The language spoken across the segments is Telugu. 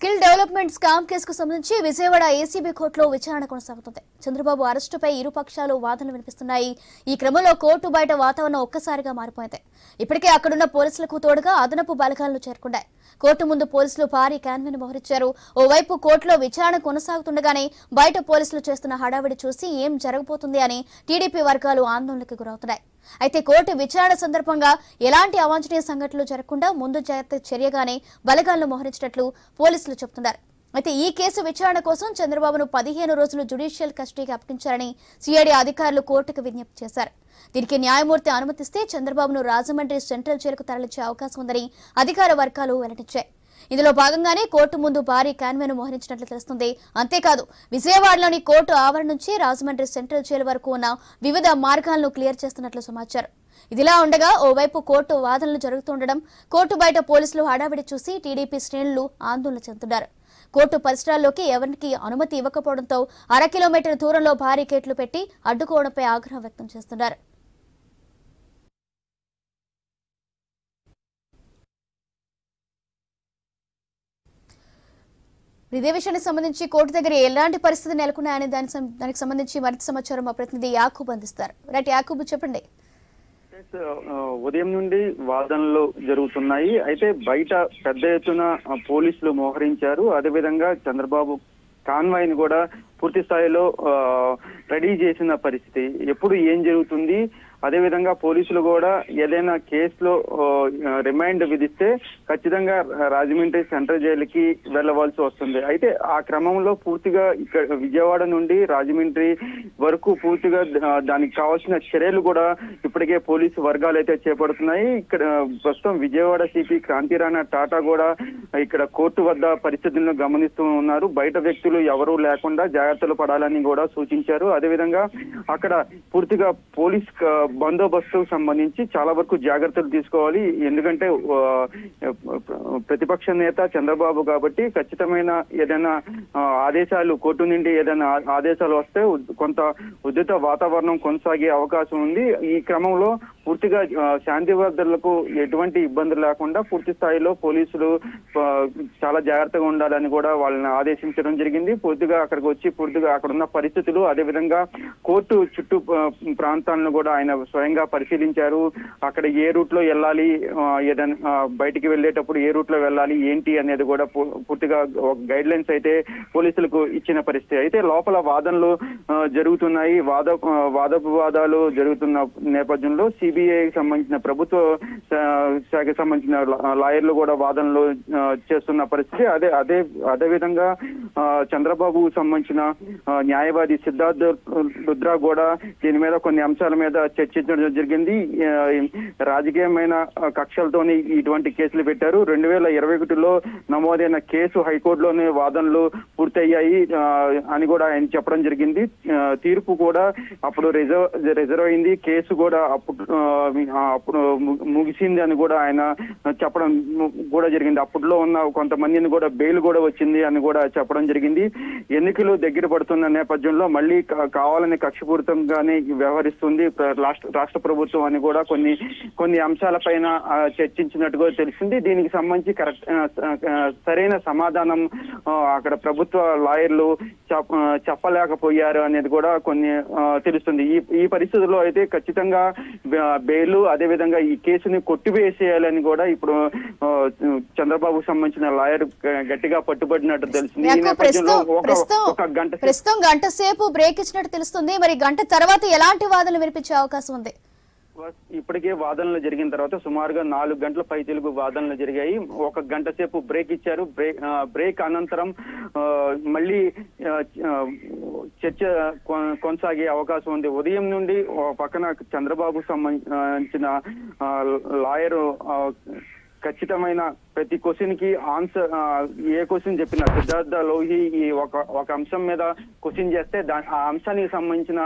స్కిల్ డెవలప్మెంట్ స్కామ్ కేసుకు సంబంధించి విజయవాడ ఏసీబీ కోర్టులో విచారణ కొనసాగుతుంది చంద్రబాబు అరెస్టుపై ఇరు పక్షాలు వాదనలు వినిపిస్తున్నాయి ఈ క్రమంలో కోర్టు బయట వాతావరణం ఒక్కసారిగా మారిపోయింది ఇప్పటికే అక్కడున్న పోలీసులకు తోడుగా అదనపు బలగాలను చేరుకున్నాయి కోర్టు ముందు పోలీసులు భారీ క్యాన్వెన్ మోహరించారు ఓవైపు కోర్టులో విచారణ కొనసాగుతుండగానే బయట పోలీసులు చేస్తున్న హడావిడి చూసి ఏం జరగబోతుంది అని టీడీపీ వర్గాలు ఆందోళనకు గురవుతున్నాయి అయితే కోర్టు విచారణ సందర్భంగా ఎలాంటి అవాంఛనీయ సంఘటనలు జరగకుండా ముందు జాగ్రత్త చర్యగానే బలగాలను మోహరించినట్లు పోలీసులు చెబుతున్నారు అయితే ఈ కేసు విచారణ కోసం చంద్రబాబును పదిహేను రోజులు జ్యుడిషియల్ కస్టడీకి అప్పగించారని సిఐడి అధికారులు కోర్టుకు విజ్ఞప్తి చేశారు దీనికి న్యాయమూర్తి అనుమతిస్తే చంద్రబాబును రాజమండ్రి సెంట్రల్ జైలుకు తరలించే అవకాశం ఉందని అధికార వర్గాలు వెల్లడించాయి ఇందులో భాగంగానే కోర్టు ముందు భారీ కాన్వేను మోహరించినట్లు తెలుస్తుంది అంతేకాదు విజయవాడలోని కోర్టు ఆవరణ నుంచి రాజమండ్రి సెంట్రల్ జైలు వరకు ఉన్న వివిధ మార్గాలను క్లియర్ చేస్తున్నట్లు సమాచారం ఇదిలా ఉండగా ఓవైపు కోర్టు వాదనలు జరుగుతుండడం కోర్టు బయట పోలీసులు హడావిడి చూసి టీడీపీ శ్రేణులు ఆందోళన చెందుతున్నారు కోర్టు పరిసరాల్లోకి ఎవరికి అనుమతి ఇవ్వకపోవడంతో అర కిలోమీటర్ దూరంలో భారీకేట్లు పెట్టి అడ్డుకోవడంపై ఆగ్రహం వ్యక్తం చేస్తున్నారు ఇదే విషయానికి సంబంధించి కోర్టు దగ్గర ఎలాంటి పరిస్థితి నెలకొన్నాయని దాని సం- దానికి సంబంధించి మరింత సమాచారం మా ప్రతినిధి యాకూబ్ అందిస్తారు రైట్ యాకూబ్ చెప్పండి ఎస్, ఆ, ఉదయం నుండి వాదనలు జరుగుతున్నాయి అయితే బయట పెద్ద ఎత్తున ఆ, పోలీసులు మోహరించారు అదేవిధంగా చంద్రబాబు కాన్వాయ్ ని కూడా పూర్తి స్థాయిలో ఆ, రెడీ చేసిన పరిస్థితి ఎప్పుడు ఏం జరుగుతుంది అదేవిధంగా పోలీసులు కూడా ఏదైనా కేసులో ఆ, రిమైండ్ విధిస్తే ఖచ్చితంగా రాజమండ్రి సెంట్రల్ జైలుకి వెళ్ళవలసి వస్తుంది అయితే ఆ క్రమంలో పూర్తిగా ఇక్కడ విజయవాడ నుండి రాజమండ్రి వరకు పూర్తిగా ఆ, దానికి కావాల్సిన చర్యలు కూడా ఇప్పటికే పోలీసు వర్గాలు అయితే చేపడుతున్నాయి ఇక్కడ ప్రస్తుతం విజయవాడ సిపి క్రాంతిరాణ టాటా కూడా ఇక్కడ కోర్టు వద్ద పరిస్థితులను గమనిస్తూ ఉన్నారు బయట వ్యక్తులు ఎవరూ లేకుండా జాగ్రత్తలు పడాలని కూడా సూచించారు అదేవిధంగా అక్కడ పూర్తిగా పోలీస్ క- బందోబస్తుకు సంబంధించి చాలా వరకు జాగ్రత్తలు తీసుకోవాలి ఎందుకంటే ఆ, ప్రతిపక్ష నేత చంద్రబాబు కాబట్టి ఖచ్చితమైన ఏదైనా ఆ, ఆదేశాలు కోర్టు నుండి ఏదైనా ఆ- ఆదేశాలు వస్తే ఉద్- కొంత ఉద్రిత వాతావరణం కొనసాగే అవకాశం ఉంది ఈ క్రమంలో పూర్తిగా ఆ, శాంతి భద్రతలకు ఎటువంటి ఇబ్బందులు లేకుండా పూర్తి స్థాయిలో పోలీసులు ఆ, చాలా జాగ్రత్తగా ఉండాలని కూడా వాళ్ళని ఆదేశించడం జరిగింది పూర్తిగా అక్కడికి వచ్చి పూర్తిగా అక్కడ ఉన్న పరిస్థితులు అదేవిధంగా కోర్టు చుట్టూ ఆ, ప్రాంతాలను కూడా ఆయన స్వయంగా పరిశీలించారు అక్కడ ఏ రూట్ లో వెళ్ళాలి ఆ, ఏదైనా ఆ, బయటికి వెళ్ళేటప్పుడు ఏ రూట్ లో వెళ్ళాలి ఏంటి అనేది కూడా పూ- పూర్తిగా గైడ్ లైన్స్ అయితే పోలీసులకు ఇచ్చిన పరిస్థితి అయితే లోపల వాదనలు ఆ, జరుగుతున్నాయి వాద ఆ, వాదోపవాదాలు జరుగుతున్న నేపథ్యంలో సిబిఐకి సంబంధించిన ప్రభుత్వ శా- శాఖకి సంబంధించిన లా- లాయర్లు కూడా వాదనలు ఆ, చేస్తున్న పరిస్థితి అదే అదే అదే విధంగా ఆ, చంద్రబాబు సంబంధించిన ఆ, న్యాయవాది సిద్ధార్థ్ రుద్ర కూడా దీని మీద కొన్ని అంశాల మీద చర్చించడం జరిగింది ఆ, రాజకీయమైన ఆ, కక్షలతోని ఇటువంటి కేసులు పెట్టారు రెండు వేల ఇరవై ఒకటిలో నమోదైన కేసు హైకోర్టులోనే వాదనలు పూర్తయ్యాయి ఆ, అని కూడా ఆయన చెప్పడం జరిగింది ఆ, తీర్పు కూడా అప్పుడు రిజర్వ్ రిజర్వ్ అయింది కేసు కూడా అప్పుడు ఆ, ఆ, అప్పుడు ము- ముగిసింది అని కూడా ఆయన చెప్పడం కూడా జరిగింది అప్పట్లో ఉన్న కొంతమందిని కూడా బెయిల్ కూడా వచ్చింది అని కూడా చెప్పడం జరిగింది ఎన్నికలు దగ్గర పడుతున్న నేపథ్యంలో మళ్ళీ కా- కావాలని కక్షపూరితంగానే వ్యవహరిస్తుంది ప్ర- రాష్ట్ర రాష్ట్ర ప్రభుత్వం అని కూడా కొన్ని కొన్ని అంశాలపైన ఆ, చర్చించినట్టుగా తెలిసింది దీనికి సంబంధించి కరెక్ట్ ఆ, ఆ, సరైన సమాధానం ఆ, అక్కడ ప్రభుత్వ లాయర్లు చెప్- ఆ, చెప్పలేకపోయారు అనేది కూడా కొన్ని ఆ, తెలుస్తుంది ఈ ఈ పరిస్థితుల్లో అయితే ఖచ్చితంగా బె- బెయిల్ అదేవిధంగా ఈ కేసుని కొట్టివేసేయాలని కూడా ఇప్పుడు ఆ, చంద్రబాబుకు సంబంధించిన లాయర్ గ- గట్టిగా పట్టుబడినట్టు తెలిసింది ఈ యాకూబ్ నేపథ్యంలో ప్రస్తుతం ఒక ప్రస్తుతం ఒక గంట సేపు ప్రస్తుతం గంట సేపు బ్రేక్ ఇచ్చినట్టు తెలుస్తుంది మరి గంట తర్వాత ఎలాంటి వాదనలు వినిపించే అవకాశం ఉంది ఇప్పటికే వాదనలు జరిగిన తర్వాత సుమారుగా నాలుగు గంటల పై తెలుగు వాదనలు జరిగాయి ఒక గంట సేపు బ్రేక్ ఇచ్చారు బ్రేక్ ఆ, బ్రేక్ అనంతరం ఆ, మళ్ళీ ఆ, ఆ, చర్చ కొ- కొనసాగే అవకాశం ఉంది ఉదయం నుండి ఓ పక్కన చంద్రబాబు సంబంధించిన ఆ, లాయరు ఆ, ఖచ్చితమైన ప్రతి క్వశ్చన్ కి ఆన్సర్ ఏ క్వశ్చన్ చెప్పినా సిద్ధార్థ లోహి ఈ ఒక ఒక అంశం మీద క్వశ్చన్ చేస్తే దా ఆ అంశానికి సంబంధించిన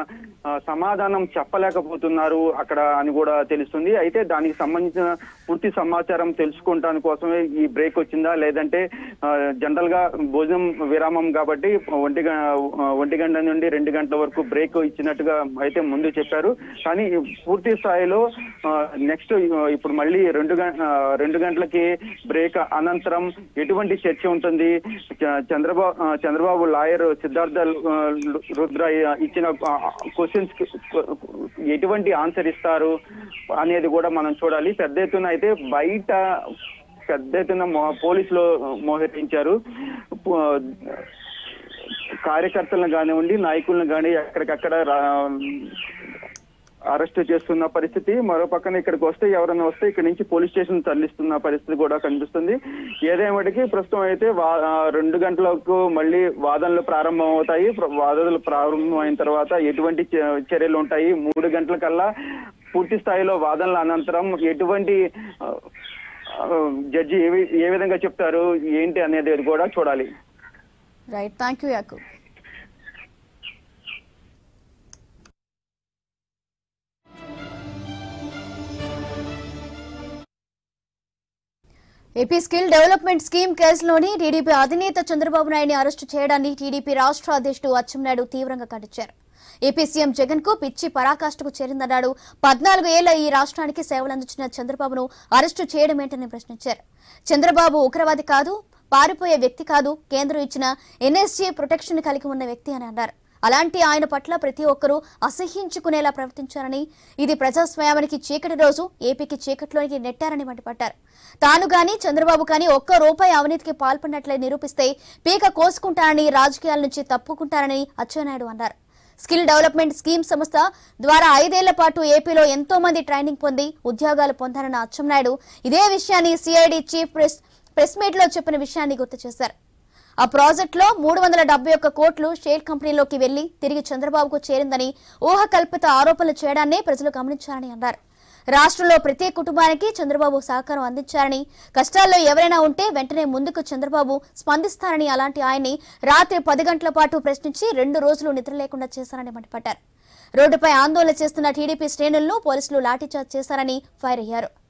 ఆ, సమాధానం చెప్పలేకపోతున్నారు అక్కడ అని కూడా తెలుస్తుంది అయితే దానికి సంబంధించిన పూర్తి సమాచారం తెలుసుకుంటాని కోసమే ఈ బ్రేక్ వచ్చిందా లేదంటే ఆ, జనరల్ గా భోజనం విరామం కాబట్టి ఒంటి గ- ఆ, ఒంటి గంట నుండి రెండు గంటల వరకు బ్రేక్ ఇచ్చినట్టుగా అయితే ముందు చెప్పారు కానీ పూర్తి స్థాయిలో నెక్స్ట్ ఇప్పుడు మళ్ళీ రెండు గం- ఆ, రెండు గంటలకి బ్రేక్ అనంతరం ఎటువంటి చర్చ ఉంటుంది చ- చంద్రబాబు ఆ, చంద్రబాబు లాయర్ సిద్ధార్థ ఆ, రుద్ర ఇచ్చిన క్వశ్చన్స్ ఎటువంటి ఆన్సర్ ఇస్తారు అనేది కూడా మనం చూడాలి పెద్ద ఎత్తున అయితే బయట పెద్ద ఎత్తున మో- పోలీసులు మోహరించారు పో- కార్యకర్తలను కానివ్వండి నాయకులను కానీ ఎక్కడికక్కడ రా- అరెస్ట్ చేస్తున్న పరిస్థితి మరో పక్కన ఇక్కడికి వస్తే ఎవరైనా వస్తే ఇక్కడ నుంచి పోలీస్ స్టేషన్ తరలిస్తున్న పరిస్థితి కూడా కనిపిస్తుంది ఏదేమటికి ప్రస్తుతం అయితే వా- ఆ, రెండు గంటలకు మళ్ళీ వాదనలు ప్రారంభం అవుతాయి ప్ర- వాదనలు ప్రారంభం అయిన తర్వాత ఎటువంటి చ- చర్యలు ఉంటాయి మూడు గంటల కల్లా పూర్తి స్థాయిలో వాదనల అనంతరం ఎటువంటి ఆ, ఆ, జడ్జి ఏ వి- ఏ విధంగా చెప్తారు ఏంటి అనేది కూడా చూడాలి right thank you Yakub AP skill development scheme కేసులోని టీడీపీ అధినేత చంద్రబాబు నాయుడిని అరెస్టు చేయడాన్ని టీడీపీ రాష్ట్ర అధ్యక్షుడు అచ్చెన్నాయుడు తీవ్రంగా ఖండించారు ఏపీ సీఎం జగన్ కు పిచ్చి పరాకాష్ఠకు చేరిందన్నాడు పద్నాలుగు ఏళ్ల ఈ రాష్ట్రానికి సేవలందించిన చంద్రబాబును అరెస్టు చేయడం ఏంటని ప్రశ్నించారు చంద్రబాబు ఉగ్రవాది కాదు పారిపోయే వ్యక్తి కాదు కేంద్రం ఇచ్చిన ఎన్ఎస్జీ ప్రొటెక్షన్ కలిగి ఉన్న వ్యక్తి అని అన్నారు అలాంటి ఆయన పట్ల ప్రతి ఒక్కరూ అసహ్యించుకునేలా ప్రవర్తించారని ఇది ప్రజాస్వామ్యానికి చీకటి రోజు ఏపీకి చీకట్లోనికి నెట్టారని మండిపడ్డారు తాను గాని చంద్రబాబు కానీ ఒక్క రూపాయి అవినీతికి పాల్పడినట్లే నిరూపిస్తే పీక కోసుకుంటారని రాజకీయాల నుంచి తప్పుకుంటారని అచ్చెన్నాయుడు అన్నారు స్కిల్ డెవలప్మెంట్ స్కీమ్ సంస్థ ద్వారా ఐదేళ్ల పాటు ఏపీలో ఎంతో మంది ట్రైనింగ్ పొంది ఉద్యోగాలు పొందారన్న అచ్చెన్నాయుడు ఇదే విషయాన్ని CID chief press press meet లో చెప్పిన విషయాన్ని గుర్తు చేశారు ఆ ప్రాజెక్టులో మూడు వందల డెబ్బై ఒక్క కోట్లు షేర్ కంపెనీలోకి వెళ్లి తిరిగి చంద్రబాబుకు చేరిందని ఊహకల్పిత ఆరోపణలు చేయడాన్నే ప్రజలు గమనించారని అన్నారు రాష్ట్రంలో ప్రతి కుటుంబానికి చంద్రబాబు సహకారం అందించారని కష్టాల్లో ఎవరైనా ఉంటే వెంటనే ముందుకు చంద్రబాబు స్పందిస్తారని అలాంటి ఆయన్ని రాత్రి పది గంటల పాటు ప్రశ్నించి రెండు రోజులు నిద్ర లేకుండా చేశారని మండిపడ్డారు రోడ్డుపై ఆందోళన చేస్తున్న టీడీపీ శ్రేణులను పోలీసులు లాఠీచార్జ్ చేశారని ఫైర్ అయ్యారు